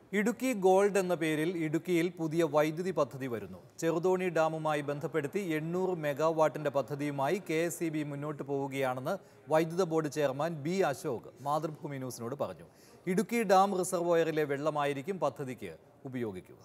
Idukki gold എന്ന പേരിൽ ഇടുക്കിയിൽ പുതിയ വൈദ്യുതി പദ്ധതി വരുന്നു ചെറുതോണി ഡാമുമായി ബന്ധപ്പെടുത്തി എണ്ണൂറ് മെഗാവാട്ടിന്റെ പദ്ധതിയുമായി കെ എസ് ഇ ബി മുന്നോട്ട് പോവുകയാണെന്ന് വൈദ്യുത board chairman B Ashok Mathrubhumi ന്യൂസിനോട് പറഞ്ഞു ഇടുക്കി ഡാം റിസർവോയറിലെ വെള്ളമായിരിക്കും പദ്ധതിക്ക് ഉപയോഗിക്കുക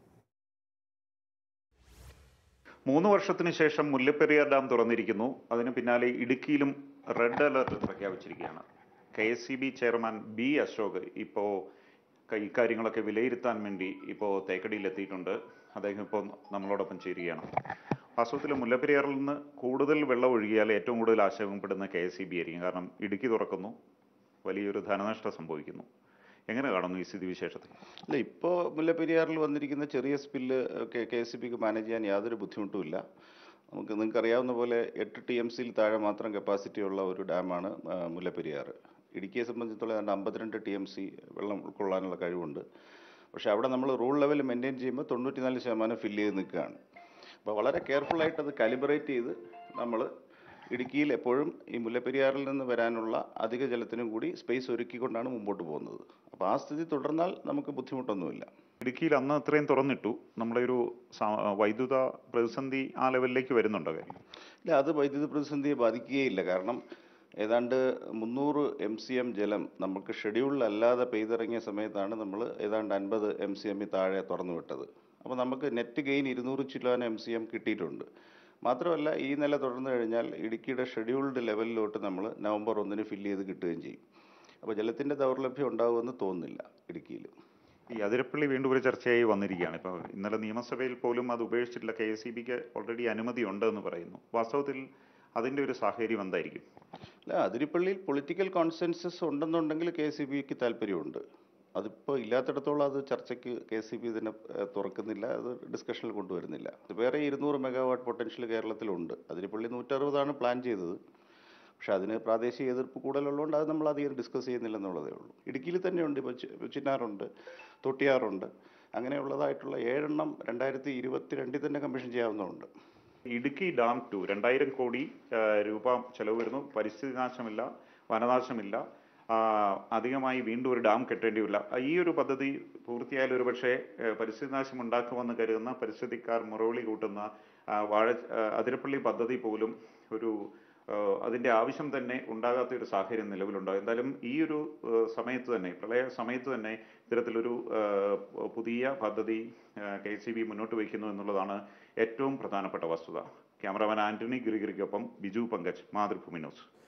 മൂന്ന് വർഷത്തിന് ശേഷം മുല്ലപ്പെരിയാർ ഡാം തുറന്നിരിക്കുന്നു അതിന് പിന്നാലെ ഇടുക്കിയിലും റെഡ് അലർട്ട് പ്രഖ്യാപിച്ചിരിക്കുകയാണ് K S C B chairman B Ashok ഇപ്പോൾ ഇക്കാര്യങ്ങളൊക്കെ വിലയിരുത്താൻ വേണ്ടി ഇപ്പോൾ തേക്കടിയിൽ എത്തിയിട്ടുണ്ട് അദ്ദേഹം ഇപ്പോൾ നമ്മളോടൊപ്പം ചേരുകയാണ് വാസ്തവത്തിൽ മുല്ലപ്പെരിയാറിൽ നിന്ന് കൂടുതൽ വെള്ളം ഒഴുകിയാൽ ഏറ്റവും കൂടുതൽ ആശങ്കപ്പെടുന്ന കെ എസ് സി ബി ആയിരിക്കും കാരണം ഇടുക്കി തുറക്കുന്നു വലിയൊരു ധനനഷ്ടം സംഭവിക്കുന്നു എങ്ങനെ കാണുന്നു ഈ സ്ഥിതിവിശേഷത്തിൽ അല്ല ഇപ്പോൾ മുല്ലപ്പെരിയാറിൽ വന്നിരിക്കുന്ന ചെറിയ spill K K S C ബിക്ക് മാനേജ് ചെയ്യാൻ യാതൊരു ബുദ്ധിമുട്ടുമില്ല നമുക്ക് നിങ്ങൾക്ക് അറിയാവുന്ന പോലെ എട്ട് ടി എം സിയിൽ താഴെ മാത്രം കപ്പാസിറ്റി ഉള്ള ഒരു ഡാമാണ് ആ, മുല്ലപ്പെരിയാർ ഇടുക്കിയെ സംബന്ധിച്ചിടത്തോളം ഏതാണ്ട് അമ്പത്തിരണ്ട് ടി എം സി വെള്ളം ഉൾക്കൊള്ളാനുള്ള കഴിവുണ്ട് പക്ഷേ അവിടെ നമ്മൾ റൂൾ ലെവൽ മെയിൻറ്റെയിൻ ചെയ്യുമ്പോൾ തൊണ്ണൂറ്റിനാല് ശതമാനം ഫില്ല് ചെയ്ത് നിൽക്കുകയാണ് അപ്പോൾ വളരെ കെയർഫുള്ളായിട്ട് അത് കാലിബ്രേറ്റ് ചെയ്ത് നമ്മൾ ഇടുക്കിയിൽ എപ്പോഴും ഈ മുല്ലപ്പെരിയാറിൽ നിന്ന് വരാനുള്ള അധിക ജലത്തിനും കൂടി സ്പേസ് ഒരുക്കിക്കൊണ്ടാണ് മുമ്പോട്ട് പോകുന്നത് അപ്പോൾ ആ സ്ഥിതി തുടർന്നാൽ നമുക്ക് ബുദ്ധിമുട്ടൊന്നുമില്ല ഇടുക്കിയിൽ അന്ന് അത്രയും തുറന്നിട്ടു നമ്മുടെ ഒരു സ- വൈദ്യുത പ്രതിസന്ധി ആ ലെവലിലേക്ക് വരുന്നുണ്ടോ കാര്യം ഇല്ല അത് വൈദ്യുതി പ്രതിസന്ധിയെ ബാധിക്കുകയില്ല കാരണം ഏതാണ്ട് മുന്നൂറ് എം സി എം ജലം നമുക്ക് ഷെഡ്യൂളിലല്ലാതെ പെയ്തിറങ്ങിയ സമയത്താണ് നമ്മൾ ഏതാണ്ട് അൻപത് എം സി എമ്മിൽ താഴെ തുറന്നു വിട്ടത് അപ്പോൾ നമുക്ക് നെറ്റ് ഗെയിൻ ഇരുന്നൂറ് ചിലോൻ എം സി എം കിട്ടിയിട്ടുണ്ട് മാത്രമല്ല ഈ നില തുടർന്നു കഴിഞ്ഞാൽ ഇടുക്കിയുടെ ഷെഡ്യൂൾഡ് ലെവലിലോട്ട് നമ്മൾ നവംബർ ഒന്നിന് ഫില്ല് ചെയ്ത് കിട്ടുകയും ചെയ്യും അപ്പോൾ ജലത്തിൻ്റെ ദൗർലഭ്യം ഉണ്ടാകുമെന്ന് തോന്നുന്നില്ല ഇടുക്കിയിൽ ഈ അതിരപ്പള്ളി വീണ്ടും ഒരു ചർച്ചയായി വന്നിരിക്കുകയാണ് ഇപ്പോൾ ഇന്നലെ നിയമസഭയിൽ പോലും അത് ഉപേക്ഷിച്ചിട്ടില്ല കെ എസ് സി ബിക്ക് ഓൾറെഡി അനുമതി ഉണ്ട് എന്ന് പറയുന്നു വാസ്തവത്തിൽ അതിൻ്റെ ഒരു സാഹചര്യം എന്തായിരിക്കും അല്ല അതിരിപ്പള്ളിയിൽ പൊളിറ്റിക്കൽ കോൺസെൻസസ് ഉണ്ടെന്നുണ്ടെങ്കിൽ കെ സി ബിക്ക് താല്പര്യമുണ്ട് അതിപ്പോൾ ഇല്ലാത്തിടത്തോളം അത് ചർച്ചയ്ക്ക് കെ സി ബി ഇതിനെ ഏഹ്, തുറക്കുന്നില്ല അത് ഡിസ്കഷനിൽ കൊണ്ടുവരുന്നില്ല വേറെ ഇരുന്നൂറ് മെഗാവാട്ട് പൊട്ടൻഷ്യൽ കേരളത്തിലുണ്ട് അതിരിപ്പള്ളി നൂറ്ററുപതാണ് പ്ലാൻ ചെയ്തത് പക്ഷെ അതിന് പ്രാദേശിക എതിർപ്പ് കൂടുതലുള്ളതുകൊണ്ട് അത് നമ്മൾ അധികം ഡിസ്കസ് ചെയ്യുന്നില്ലെന്നുള്ളതേ ഉള്ളൂ ഇടുക്കിയിൽ തന്നെയുണ്ട് ഇപ്പോൾ ചി- ചിന്നാറുണ്ട് തൊട്ടിയാറുണ്ട് അങ്ങനെയുള്ളതായിട്ടുള്ള ഏഴെണ്ണം രണ്ടായിരത്തി ഇരുപത്തിരണ്ടിൽ തന്നെ കമ്മീഷൻ ചെയ്യാവുന്നതുണ്ട് ഇടുക്കി ഡാം ടു രണ്ടായിരം കോടി ആ, രൂപ ചെലവ് വരുന്നു പരിസ്ഥിതി നാശമില്ല വനനാശമില്ല ആ, അധികമായി വീണ്ടും ഒരു ഡാം കെട്ടേണ്ടി വരില്ല ആ, ഈ ഒരു പദ്ധതി പൂർത്തിയായാൽ ഒരുപക്ഷെ ഏ, പരിസ്ഥിതി നാശം ഉണ്ടാക്കുമെന്ന് കരുതുന്ന പരിസ്ഥിതിക്കാർ മുറവിളി കൂട്ടുന്ന ആ, വാഴ ആ, അതിരപ്പള്ളി പദ്ധതി പോലും ഒരു ആ, അതിന്റെ ആവശ്യം തന്നെ ഉണ്ടാകാത്ത ഒരു സാഹചര്യം നിലവിലുണ്ടാകും എന്തായാലും ഈ ഒരു ആ, സമയത്ത് തന്നെ പ്രളയ സമയത്ത് തന്നെ ഇത്തരത്തിലൊരു ആ, പുതിയ പദ്ധതി കെ സി ബി മുന്നോട്ട് വയ്ക്കുന്നു എന്നുള്ളതാണ് ഏറ്റവും പ്രധാനപ്പെട്ട വസ്തുത ക്യാമറാമാൻ ആന്റണി ഗിരിഗിരിക്കൊപ്പം ബിജു പങ്കജ് മാതൃഭൂമി ന്യൂസ്